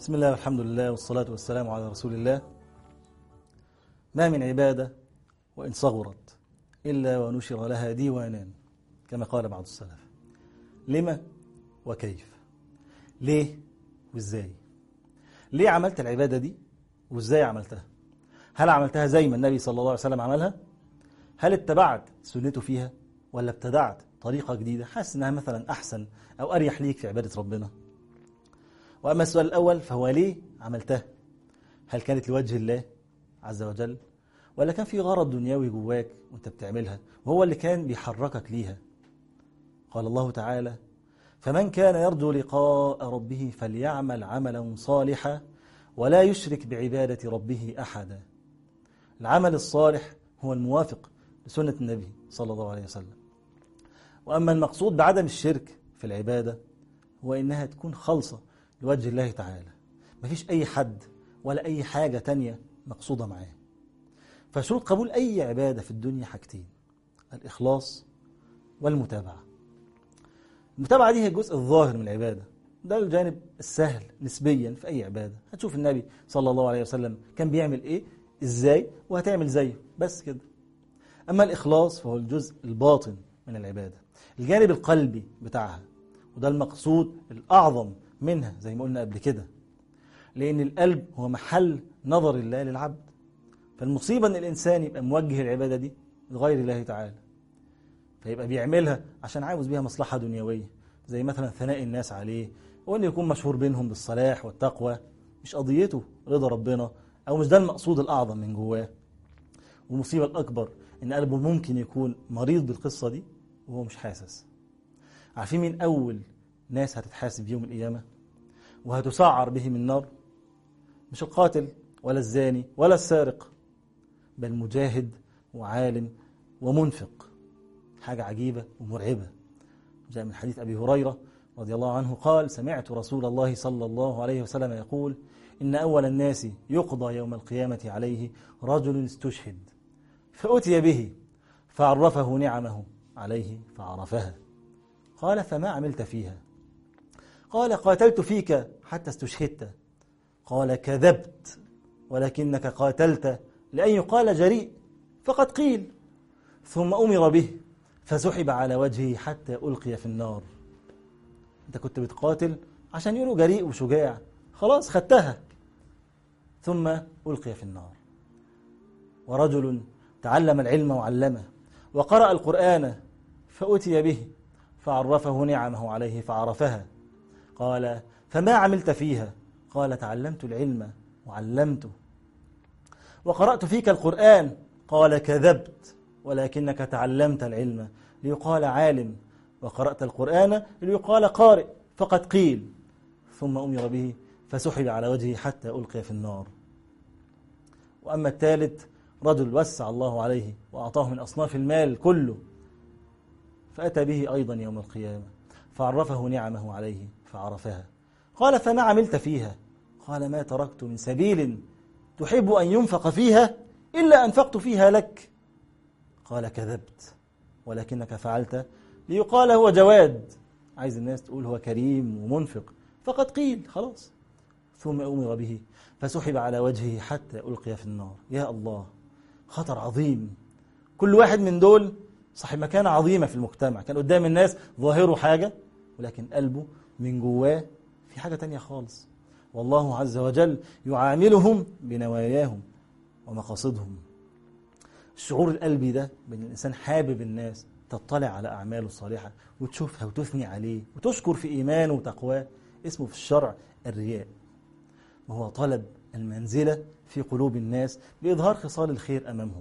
بسم الله والحمد لله والصلاة والسلام على رسول الله ما من عبادة وإن صغرت إلا ونشر لها ديوانان كما قال بعض السلف لما وكيف ليه وإزاي ليه عملت العبادة دي وإزاي عملتها هل عملتها زي ما النبي صلى الله عليه وسلم عملها هل اتبعت سنته فيها ولا ابتدعت طريقة جديدة حاسس انها مثلا احسن او اريح ليك في عبادة ربنا واما السؤال الاول فهو ليه عملتها هل كانت لوجه الله عز وجل ولا كان في غرض دنيوي جواك وانت بتعملها وهو اللي كان بيحركك ليها قال الله تعالى فمن كان يرجو لقاء ربه فليعمل عملا صالحا ولا يشرك بعبادة ربه أحدا العمل الصالح هو الموافق لسنة النبي صلى الله عليه وسلم وأما المقصود بعدم الشرك في العبادة هو إنها تكون خالصة لوجه الله تعالى مفيش أي حد ولا أي حاجة تانية مقصودة معاه فشروط قبول أي عبادة في الدنيا حاجتين الإخلاص والمتابعة المتابعة دي هي الجزء الظاهر من العبادة ده الجانب السهل نسبيا في أي عبادة هتشوف النبي صلى الله عليه وسلم كان بيعمل إيه إزاي وهتعمل زيه بس كده أما الإخلاص فهو الجزء الباطن من العبادة الجانب القلبي بتاعها وده المقصود الأعظم منها زي ما قلنا قبل كده لأن القلب هو محل نظر الله للعبد فالمصيبة أن الإنسان يبقى موجه العبادة دي لغير الله تعالى فيبقى بيعملها عشان عاوز بيها مصلحة دنيوية زي مثلا ثناء الناس عليه وأن يكون مشهور بينهم بالصلاح والتقوى مش قضيته رضا ربنا أو مش ده المقصود الأعظم من جواه والمصيبة الأكبر إن قلبه ممكن يكون مريض بالقصة دي وهو مش حاسس عارفين مين أول ناس هتتحاسب يوم القيامة وهتسعر بهم النار مش القاتل ولا الزاني ولا السارق بل مجاهد وعالم ومنفق حاجة عجيبة ومرعبة جاء من حديث أبي هريرة رضي الله عنه قال سمعت رسول الله صلى الله عليه وسلم يقول إن أول الناس يقضى يوم القيامة عليه رجل استشهد فأتي به فعرفه نعمه عليه فعرفها قال فما عملت فيها قال قاتلت فيك حتى استشهدت قال كذبت ولكنك قاتلت لأن يقال جريء فقد قيل ثم أمر به فسحب على وجهه حتى ألقي في النار أنت كنت بتقاتل عشان يقولوا جريء وشجاع خلاص خدتها ثم ألقي في النار ورجل تعلم العلم وعلمه وقرأ القرآن فأتي به فعرفه نعمه عليه فعرفها قال فما عملت فيها قال تعلمت العلم وعلمته وقرأت فيك القرآن قال كذبت ولكنك تعلمت العلم ليقال عالم وقرأت القرآن ليقال قارئ فقد قيل ثم أمر به فسحب على وجهه حتى ألقي في النار وأما الثالث رجل وسع الله عليه وأعطاه من أصناف المال كله فأتى به أيضا يوم القيامة فعرفه نعمه عليه فعرفها قال فما عملت فيها قال ما تركت من سبيل تحب أن ينفق فيها إلا أنفقت فيها لك قال كذبت ولكنك فعلت ليقال هو جواد عايز الناس تقول هو كريم ومنفق فقد قيل خلاص ثم أمر به فسحب على وجهه حتى ألقي في النار يا الله خطر عظيم كل واحد من دول صاحب مكانة عظيمة في المجتمع كان قدام الناس ظاهره حاجة ولكن قلبه من جواه في حاجة تانية خالص والله عز وجل يعاملهم بنواياهم ومقاصدهم الشعور القلبي ده بأن الإنسان حابب الناس تطلع على أعماله الصالحة وتشوفها وتثني عليه وتشكر في إيمانه وتقواه اسمه في الشرع الرياء وهو طلب المنزلة في قلوب الناس بإظهار خصال الخير أمامهم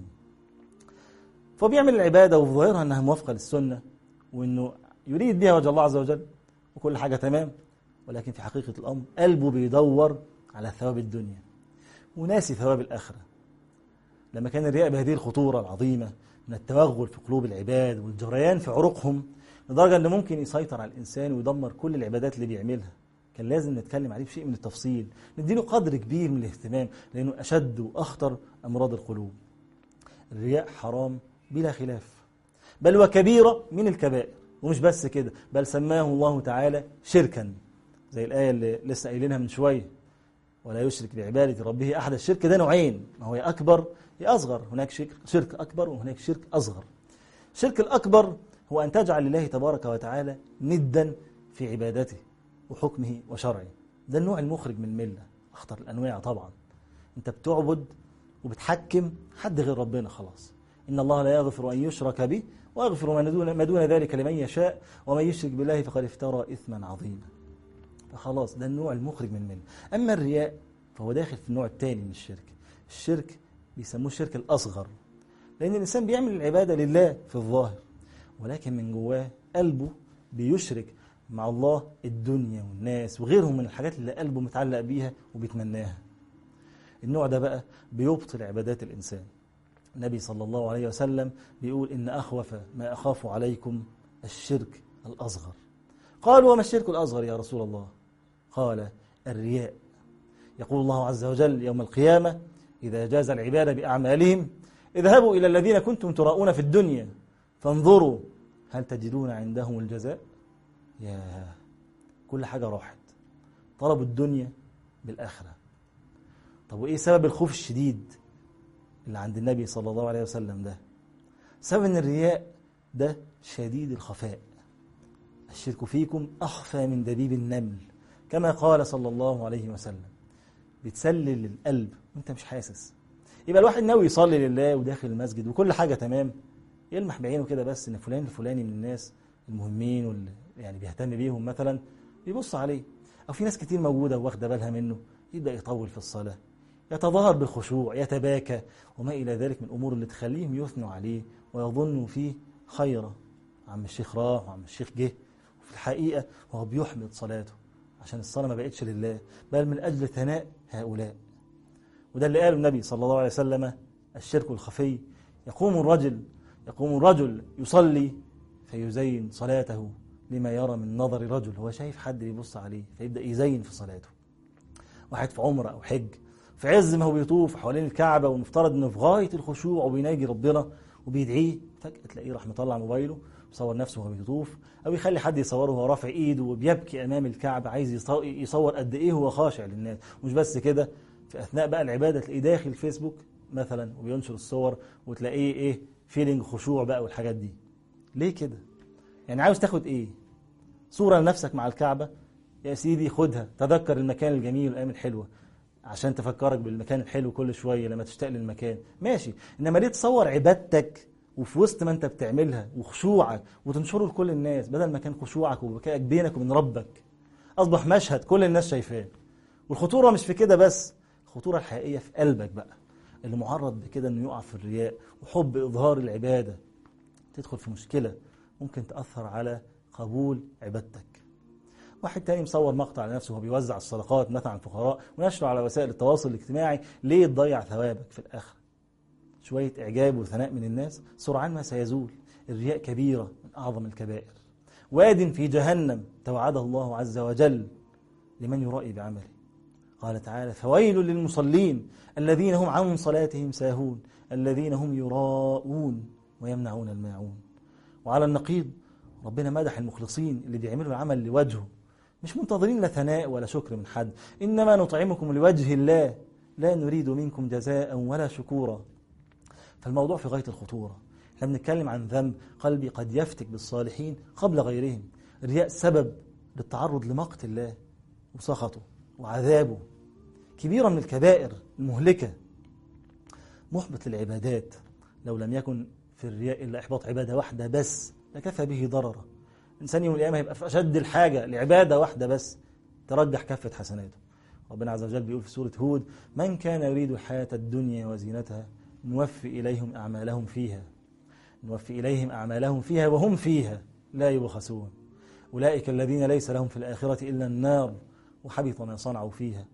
فبيعمل العبادة وفي ظاهرها أنها موافقة للسنة وأنه يريد بها وجه الله عز وجل وكل حاجة تمام ولكن في حقيقة الأمر قلبه بيدور على ثواب الدنيا وناسي ثواب الآخرة لما كان الرياء بهذه الخطورة العظيمة من التوغل في قلوب العباد والجريان في عروقهم لدرجة أنه ممكن يسيطر على الإنسان ويدمر كل العبادات اللي بيعملها كان لازم نتكلم عليه بشيء من التفصيل نديله قدر كبير من الاهتمام لأنه أشد وأخطر أمراض القلوب الرياء حرام بلا خلاف بل وكبيرة من الكبائر ومش بس كده بل سماه الله تعالى شركا زي الآية اللي لسه قايلينها من شوية ولا يشرك بعبادة ربه أحد الشرك ده نوعين ما هو يا أكبر يا أصغر هناك شرك, شرك أكبر وهناك شرك أصغر الشرك الأكبر هو أن تجعل لله تبارك وتعالى ندا في عبادته وحكمه وشرعه ده النوع المخرج من الملة أخطر الأنواع طبعا أنت بتعبد وبتحكم حد غير ربنا خلاص إن الله لا يغفر أن يشرك به ويغفر ما دون, ما دون ذلك لمن يشاء ومن يشرك بالله فقد افترى إثما عظيما فخلاص ده النوع المخرج من الملة أما الرياء فهو داخل في النوع الثاني من الشرك الشرك بيسموه الشرك الأصغر لأن الإنسان بيعمل العبادة لله في الظاهر ولكن من جواه قلبه بيشرك مع الله الدنيا والناس وغيرهم من الحاجات اللي قلبه متعلق بيها وبيتمناها النوع ده بقى بيبطل عبادات الإنسان النبي صلى الله عليه وسلم بيقول إن أخوف ما أخاف عليكم الشرك الأصغر قالوا وما الشرك الأصغر يا رسول الله قال الرياء يقول الله عز وجل يوم القيامة إذا جاز العباد بأعمالهم اذهبوا إلى الذين كنتم تراؤون في الدنيا فانظروا هل تجدون عندهم الجزاء يا كل حاجة راحت طلبوا الدنيا بالآخرة طب وإيه سبب الخوف الشديد اللي عند النبي صلى الله عليه وسلم ده سبب ان الرياء ده شديد الخفاء الشرك فيكم أخفى من دبيب النمل كما قال صلى الله عليه وسلم بتسلل القلب وانت مش حاسس يبقى الواحد ناوي يصلي لله وداخل المسجد وكل حاجة تمام يلمح بعينه كده بس ان فلان الفلاني من الناس المهمين واللي يعني بيهتم بيهم مثلا يبص عليه او في ناس كتير موجودة واخده بالها منه يبدأ يطول في الصلاة يتظاهر بالخشوع يتباكى وما إلى ذلك من أمور اللي تخليهم يثنوا عليه ويظنوا فيه خيرا عم الشيخ راح وعم الشيخ جه وفي الحقيقة هو بيحمد صلاته عشان الصلاة ما بقتش لله بل من أجل ثناء هؤلاء وده اللي قاله النبي صلى الله عليه وسلم الشرك الخفي يقوم الرجل يقوم الرجل يصلي فيزين صلاته لما يرى من نظر رجل هو شايف حد بيبص عليه فيبدأ يزين في صلاته واحد في عمره أو حج في عز ما هو بيطوف حوالين الكعبة والمفترض انه في غاية الخشوع وبيناجي ربنا وبيدعيه فجأة تلاقيه راح مطلع موبايله وصور نفسه وهو بيطوف او يخلي حد يصوره وهو رافع ايده وبيبكي امام الكعبة عايز يصور قد ايه هو خاشع للناس مش بس كده في اثناء بقى العبادة تلاقيه داخل فيسبوك مثلا وبينشر الصور وتلاقيه ايه فيلينج خشوع بقى والحاجات دي ليه كده يعني عاوز تاخد ايه صورة لنفسك مع الكعبة يا سيدي خدها تذكر المكان الجميل والايام الحلوه عشان تفكرك بالمكان الحلو كل شويه لما تشتاق للمكان ماشي انما ليه تصور عبادتك وفي وسط ما انت بتعملها وخشوعك وتنشره لكل الناس بدل ما كان خشوعك وبكائك بينك وبين ربك اصبح مشهد كل الناس شايفاه والخطوره مش في كده بس الخطوره الحقيقيه في قلبك بقى اللي معرض بكده انه يقع في الرياء وحب اظهار العباده تدخل في مشكله ممكن تاثر على قبول عبادتك واحد تاني مصور مقطع على نفسه وهو بيوزع الصدقات مثلا على الفقراء ونشره على وسائل التواصل الاجتماعي ليه تضيع ثوابك في الآخرة شوية إعجاب وثناء من الناس سرعان ما سيزول الرياء كبيرة من أعظم الكبائر واد في جهنم توعده الله عز وجل لمن يرائي بعمله قال تعالى فويل للمصلين الذين هم عن صلاتهم ساهون الذين هم يراءون ويمنعون الماعون وعلى النقيض ربنا مدح المخلصين اللي بيعملوا العمل لوجهه مش منتظرين لا ثناء ولا شكر من حد إنما نطعمكم لوجه الله لا نريد منكم جزاء ولا شكورا فالموضوع في غاية الخطورة احنا بنتكلم عن ذنب قلبي قد يفتك بالصالحين قبل غيرهم الرياء سبب للتعرض لمقت الله وسخطه وعذابه كبيرة من الكبائر المهلكة محبط للعبادات لو لم يكن في الرياء إلا إحباط عبادة واحدة بس لكفى به ضررا إنسان يوم القيامة هيبقى في أشد الحاجة لعبادة واحدة بس ترجح كفة حسناته ربنا عز وجل بيقول في سورة هود من كان يريد الحياة الدنيا وزينتها نوفي إليهم أعمالهم فيها نوفي إليهم أعمالهم فيها وهم فيها لا يبخسون أولئك الذين ليس لهم في الآخرة إلا النار وحبط ما صنعوا فيها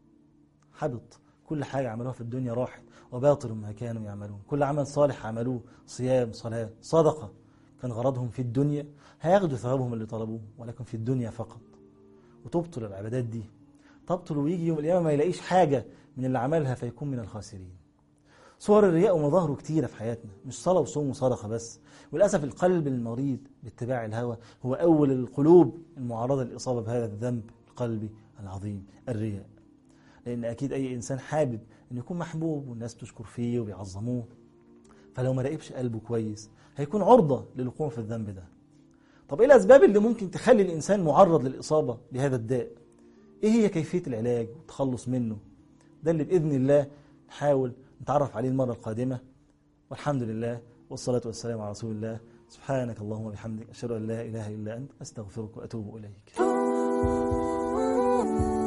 حبط كل حاجة عملوها في الدنيا راحت وباطل ما كانوا يعملون كل عمل صالح عملوه صيام صلاة صدقة كان غرضهم في الدنيا هياخدوا ثوابهم اللي طلبوه ولكن في الدنيا فقط وتبطل العبادات دي تبطل ويجي يوم القيامة ما يلاقيش حاجة من اللي عملها فيكون من الخاسرين صور الرياء ومظاهره كتيرة في حياتنا مش صلاة وصوم وصدقة بس وللأسف القلب المريض باتباع الهوى هو أول القلوب المعرضة للإصابة بهذا الذنب القلبي العظيم الرياء لأن أكيد أي إنسان حابب أن يكون محبوب والناس تشكر فيه وبيعظموه فلو ما راقبش قلبه كويس هيكون عرضة للوقوع في الذنب ده طب إيه الأسباب اللي ممكن تخلي الإنسان معرض للإصابة بهذا الداء إيه هي كيفية العلاج والتخلص منه ده اللي بإذن الله نحاول نتعرف عليه المرة القادمة والحمد لله والصلاة والسلام على رسول الله سبحانك اللهم وبحمدك أشهد أن لا إله إلا أنت أستغفرك وأتوب إليك